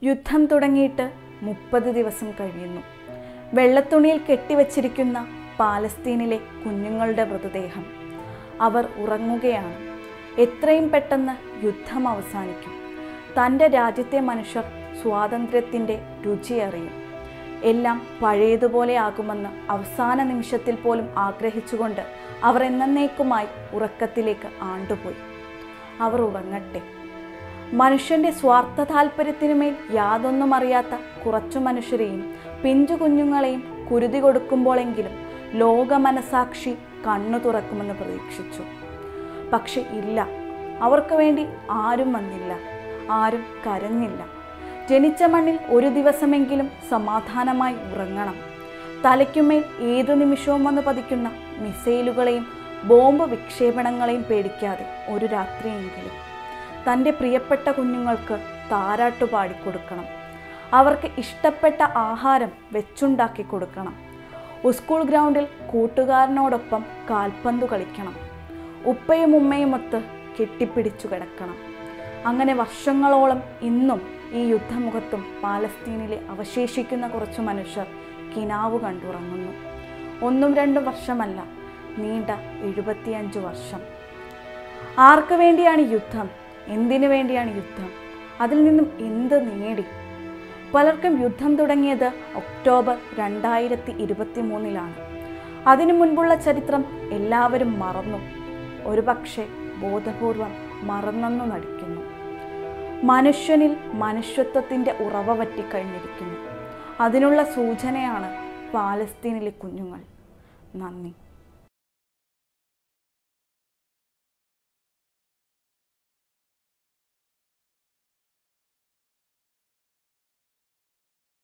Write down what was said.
യുദ്ധം തുടങ്ങിയിട്ട് മുപ്പത് ദിവസം കഴിയുന്നു വെള്ളത്തുണിയിൽ കെട്ടിവച്ചിരിക്കുന്ന പാലസ്തീനിലെ കുഞ്ഞുങ്ങളുടെ മൃതദേഹം അവർ ഉറങ്ങുകയാണ് എത്രയും പെട്ടെന്ന് യുദ്ധം അവസാനിക്കും തൻ്റെ രാജ്യത്തെ മനുഷ്യർ സ്വാതന്ത്ര്യത്തിൻ്റെ രുചി അറിയും എല്ലാം പഴയതുപോലെ ആകുമെന്ന് അവസാന നിമിഷത്തിൽ പോലും ആഗ്രഹിച്ചുകൊണ്ട് അവർ എന്നേക്കുമായി ഉറക്കത്തിലേക്ക് ആണ്ടുപോയി അവർ ഉറങ്ങട്ടെ മനുഷ്യന്റെ സ്വാർത്ഥ താല്പര്യത്തിനുമേൽ യാതൊന്നും അറിയാത്ത കുറച്ചു മനുഷ്യരെയും പിഞ്ചു കുഞ്ഞുങ്ങളെയും കുരുതി കൊടുക്കുമ്പോഴെങ്കിലും ലോക മനസാക്ഷി കണ്ണു തുറക്കുമെന്ന് പ്രതീക്ഷിച്ചു പക്ഷെ ഇല്ല അവർക്ക് വേണ്ടി ആരും വന്നില്ല ആരും കരഞ്ഞില്ല ജനിച്ച മണ്ണിൽ ഒരു ദിവസമെങ്കിലും സമാധാനമായി ഉറങ്ങണം തലയ്ക്കുമേൽ ഏതു നിമിഷവും വന്ന് പതിക്കുന്ന മിസൈലുകളെയും ബോംബ് വിക്ഷേപണങ്ങളെയും പേടിക്കാതെ ഒരു രാത്രിയെങ്കിലും തൻ്റെ പ്രിയപ്പെട്ട കുഞ്ഞുങ്ങൾക്ക് താരാട്ടു പാടിക്കൊടുക്കണം അവർക്ക് ഇഷ്ടപ്പെട്ട ആഹാരം വെച്ചുണ്ടാക്കി കൊടുക്കണം സ്കൂൾ ഗ്രൗണ്ടിൽ കൂട്ടുകാരനോടൊപ്പം കാൽപന്തു കളിക്കണം ഉപ്പയും ഉമ്മയുമൊത്ത് കെട്ടിപ്പിടിച്ചു കിടക്കണം അങ്ങനെ വർഷങ്ങളോളം ഇന്നും ഈ യുദ്ധമുഖത്തും പാലസ്തീനിലെ അവശേഷിക്കുന്ന കുറച്ചു മനുഷ്യർ കിനാവ് കണ്ടുറങ്ങുന്നു ഒന്നും രണ്ടും വർഷമല്ല നീണ്ട എഴുപത്തിയഞ്ച് വർഷം ആർക്ക് വേണ്ടിയാണ് യുദ്ധം എന്തിനു വേണ്ടിയാണ് യുദ്ധം അതിൽ നിന്നും എന്ത് നേടി പലർക്കും യുദ്ധം തുടങ്ങിയത് ഒക്ടോബർ രണ്ടായിരത്തി ഇരുപത്തി മൂന്നിലാണ് അതിനു മുൻപുള്ള ചരിത്രം എല്ലാവരും മറന്നു ഒരുപക്ഷെ ബോധപൂർവം മറന്നെന്നു നടിക്കുന്നു മനുഷ്യനിൽ മനുഷ്യത്വത്തിൻ്റെ ഉറവ പറ്റിക്കഴിഞ്ഞിരിക്കുന്നു അതിനുള്ള സൂചനയാണ് പാലസ്തീനിലെ കുഞ്ഞുങ്ങൾ നന്ദി